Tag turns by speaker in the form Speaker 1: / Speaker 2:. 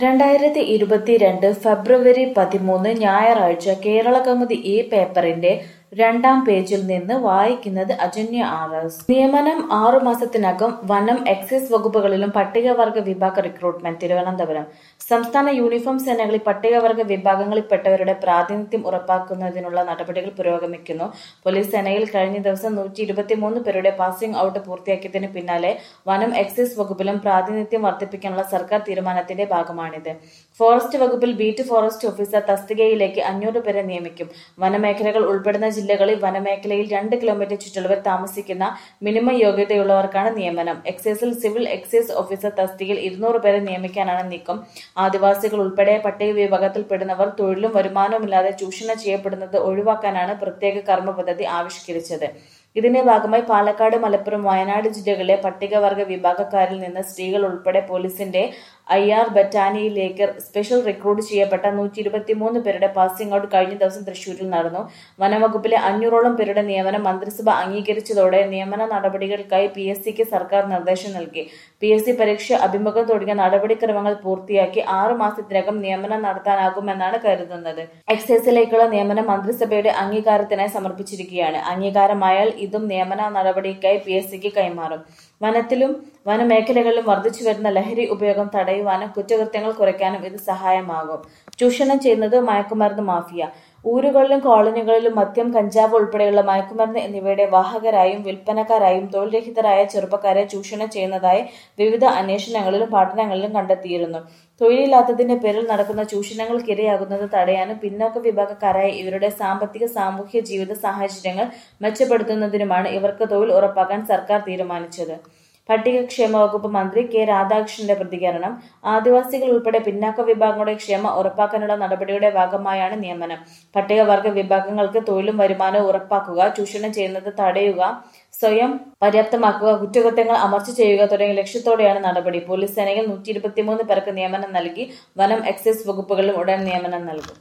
Speaker 1: രണ്ടായിരത്തി ഇരുപത്തിരണ്ട് ഫെബ്രുവരി പതിമൂന്ന് ഞായറാഴ്ച കേരളകൗമുദി ഈ പേപ്പറിന്റെ രണ്ടാം പേജിൽ നിന്ന് വായിക്കുന്നത് അജന്യ ആർ എസ് നിയമനം ആറു മാസത്തിനകം വനം എക്സൈസ് വകുപ്പുകളിലും പട്ടികവർഗ വിഭാഗ റിക്രൂട്ട്മെന്റ് തിരുവനന്തപുരം സംസ്ഥാന യൂണിഫോം സേനകളിൽ പട്ടികവർഗ വിഭാഗങ്ങളിൽപ്പെട്ടവരുടെ പ്രാതിനിധ്യം ഉറപ്പാക്കുന്നതിനുള്ള നടപടികൾ പുരോഗമിക്കുന്നു പോലീസ് സേനയിൽ കഴിഞ്ഞ ദിവസം നൂറ്റി ഇരുപത്തിമൂന്ന് പേരുടെ പാസിംഗ് ഔട്ട് പൂർത്തിയാക്കിയതിന് പിന്നാലെ വനം എക്സൈസ് വകുപ്പിലും പ്രാതിനിധ്യം വർദ്ധിപ്പിക്കാനുള്ള സർക്കാർ തീരുമാനത്തിന്റെ ഭാഗമാണിത് ഫോറസ്റ്റ് വകുപ്പിൽ ബീറ്റ് ഫോറസ്റ്റ് ഓഫീസർ തസ്തികയിലേക്ക് അഞ്ഞൂറ് പേരെ നിയമിക്കും വനമേഖലകൾ ഉൾപ്പെടുന്ന ജില്ലകളിൽ വനമേഖലയിൽ രണ്ട് കിലോമീറ്റർ ചുറ്റളവിൽ താമസിക്കുന്ന മിനിമം യോഗ്യതയുള്ളവർക്കാണ് നിയമനം എക്സൈസിൽ സിവിൽ എക്സൈസ് ഓഫീസർ തസ്തികയിൽ ഇരുന്നൂറ് പേരെ നിയമിക്കാനാണ് നീക്കം ആദിവാസികൾ ഉൾപ്പെടെ പട്ടിക വിഭാഗത്തിൽപ്പെടുന്നവർ തൊഴിലും വരുമാനവുമില്ലാതെ ചൂഷണം ചെയ്യപ്പെടുന്നത് ഒഴിവാക്കാനാണ് പ്രത്യേക കർമ്മ പദ്ധതി ആവിഷ്കരിച്ചത് ഇതിന്റെ ഭാഗമായി പാലക്കാട് മലപ്പുറം വയനാട് ജില്ലകളിലെ പട്ടികവർഗ വിഭാഗക്കാരിൽ നിന്ന് സ്ത്രീകൾ ഉൾപ്പെടെ പോലീസിന്റെ ഐ ആർ ബറ്റാലിയനിലേക്ക് സ്പെഷ്യൽ റിക്രൂട്ട് ചെയ്യപ്പെട്ട നൂറ്റി ഇരുപത്തിമൂന്ന് പേരുടെ പാസിംഗ് ഔട്ട് കഴിഞ്ഞ ദിവസം തൃശൂരിൽ നടന്നു വനംവകുപ്പിലെ അഞ്ഞൂറോളം പേരുടെ നിയമനം മന്ത്രിസഭ അംഗീകരിച്ചതോടെ നിയമന നടപടികൾക്കായി പി എസ് സിക്ക് സർക്കാർ നിർദ്ദേശം നൽകി പി എസ് സി പരീക്ഷ അഭിമുഖം തുടങ്ങിയ നടപടിക്രമങ്ങൾ പൂർത്തിയാക്കി ആറു മാസത്തിനകം നിയമനം നടത്താനാകുമെന്നാണ് കരുതുന്നത് എക്സൈസിലേക്കുള്ള നിയമനം മന്ത്രിസഭയുടെ അംഗീകാരത്തിനായി സമർപ്പിച്ചിരിക്കുകയാണ് അംഗീകാരമായാൽ ഇതും നിയമന നടപടിക്കായി പി എസ് സിക്ക് കൈമാറും വനത്തിലും വനമേഖലകളിലും വർദ്ധിച്ചു വരുന്ന ലഹരി ഉപയോഗം തടയുവാനും കുറ്റകൃത്യങ്ങൾ കുറയ്ക്കാനും ഇത് സഹായമാകും ചൂഷണം ചെയ്യുന്നത് മയക്കുമരുന്ന് മാഫിയ ഊരുകളിലും കോളനികളിലും മദ്യം കഞ്ചാവ് ഉൾപ്പെടെയുള്ള മയക്കുമരുന്ന് എന്നിവയുടെ വാഹകരായും വിൽപ്പനക്കാരായും തൊഴിൽരഹിതരായ ചെറുപ്പക്കാരെ ചൂഷണം ചെയ്യുന്നതായി വിവിധ അന്വേഷണങ്ങളിലും പഠനങ്ങളിലും കണ്ടെത്തിയിരുന്നു തൊഴിലില്ലാത്തതിന്റെ പേരിൽ നടക്കുന്ന ചൂഷണങ്ങൾക്കിരയാകുന്നത് തടയാനും പിന്നോക്ക വിഭാഗക്കാരായ ഇവരുടെ സാമ്പത്തിക സാമൂഹ്യ ജീവിത സാഹചര്യങ്ങൾ മെച്ചപ്പെടുത്തുന്നതിനുമാണ് ഇവർക്ക് തൊഴിൽ ഉറപ്പാക്കാൻ സർക്കാർ തീരുമാനിച്ചത് പട്ടികക്ഷേമ വകുപ്പ് മന്ത്രി കെ രാധാകൃഷ്ണന്റെ പ്രതികരണം ആദിവാസികൾ ഉൾപ്പെടെ പിന്നാക്ക വിഭാഗങ്ങളുടെ ക്ഷേമം ഉറപ്പാക്കാനുള്ള നടപടിയുടെ ഭാഗമായാണ് നിയമനം പട്ടികവർഗ വിഭാഗങ്ങൾക്ക് തൊഴിലും വരുമാനവും ഉറപ്പാക്കുക ചൂഷണം ചെയ്യുന്നത് തടയുക സ്വയം പര്യാപ്തമാക്കുക കുറ്റകൃത്യങ്ങൾ അമർച്ച ചെയ്യുക തുടങ്ങിയ ലക്ഷ്യത്തോടെയാണ് നടപടി പോലീസ് സേനയിൽ നൂറ്റി ഇരുപത്തിമൂന്ന് പേർക്ക് നിയമനം നൽകി വനം എക്സൈസ് വകുപ്പുകളിലും ഉടൻ നിയമനം നൽകും